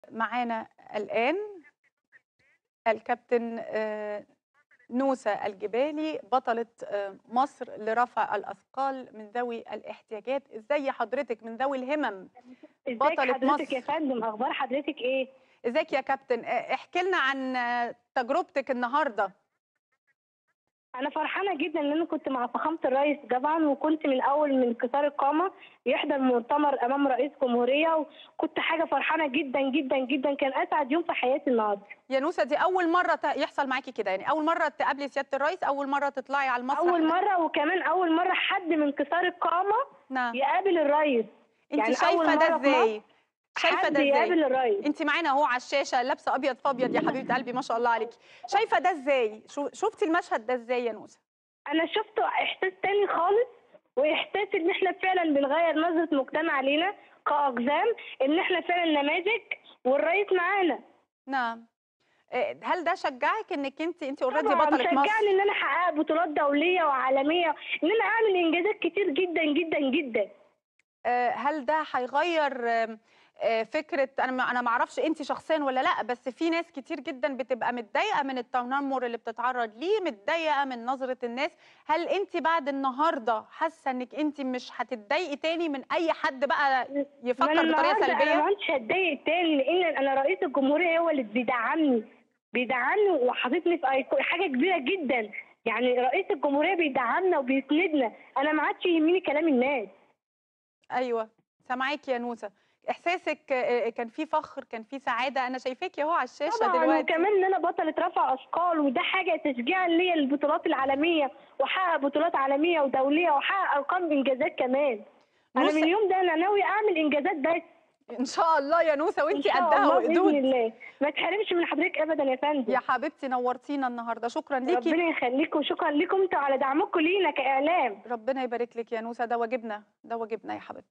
معانا الآن الكابتن آه، نوسة الجبالي بطلة آه، مصر لرفع الأثقال من ذوي الاحتياجات ازاي حضرتك من ذوي الهمم ازيك بطلة حضرتك يا مصر. فندم اخبار حضرتك ايه ازيك يا كابتن آه، احكي لنا عن آه، تجربتك النهارده انا فرحانه جدا ان انا كنت مع فخامه الرئيس طبعا وكنت من اول من كسار القامه يحضر مؤتمر امام رئيس جمهوريه وكنت حاجه فرحانه جدا جدا جدا كان اسعد يوم في حياتي النهارده يا نوسة دي أول مرة ت- يحصل معاكي كده يعني أول مرة تقابلي سيادة الرئيس أول مرة تطلعي على المسرح اول ده؟ مره وكمان اول مره حد من كسار القامه نعم يقابل الرئيس انت يعني شايفة أول ده مرة في ازاي شايفة حد ده ازاي يقابل الرئيس انت معانا اهو على الشاشه لابسه ابيض في ابيض يا حبيبه قلبي ما شاء الله عليكي شايفه ده ازاي شو شفتي المشهد ده ازاي يا نوسه انا شفت احساس تاني خالص واحساس ان احنا فعلا بنغير نظره المجتمع علينا كاقزام ان احنا فعلا نماذج والرئيس معانا نعم إيه، هل ده شجعك انك انت انت اوريدي طبعا بطله شجعني مصر ان انا احقق بطولات دوليه وعالميه ان انا اعمل انجازات كتير جدا جدا جدا آه، هل ده هيغير آم، آه، فكره انا ما- انا ما اعرفش انت شخصيا ولا لا بس في ناس كتير جدا بتبقى متضايقه من التنمر اللي بتتعرض ليه متضايقه من نظره الناس هل انت بعد النهارده حاسه انك انت مش هتتضايقي تاني من اي حد بقى ما يفكر انا بطريقه النهارده انا سلبيه ما كنتش هتضايق تاني لان انا رئيس الجمهوريه هو اللي بيدعمني بيدعمني وحاططني في أيقو- حاجه كبيره جدا يعني رئيس الجمهوريه بيدعمنا وبيسندنا انا ما عادش يهمني كلام الناس ايوه سامعاكي يا نوسه احساسك آه، كان في فخر كان في سعاده انا شايفاكي اهو على الشاشه طبعا دلوقتي وكمان ان انا بطله رفع اثقال وده حاجه تشجيعا ليا للبطولات العالميه واحقق بطولات عالميه ودوليه واحقق ارقام انجازات كمان انا نوسة- من اليوم ده انا ناوي اعمل انجازات بس ان شاء الله يا نوسه ان وانت شاء قدها الله باذن وقدود الله ما تحرمش من حضرتك ابدا يا فندم يا حبيبتي نورتينا النهارده شكرا ليكي ربنا يخليكم وشكرا لكم انتوا على دعمكم لينا كاعلام ربنا يبارك لك يا نوسه ده واجبنا ده واجبنا يا حبيبتي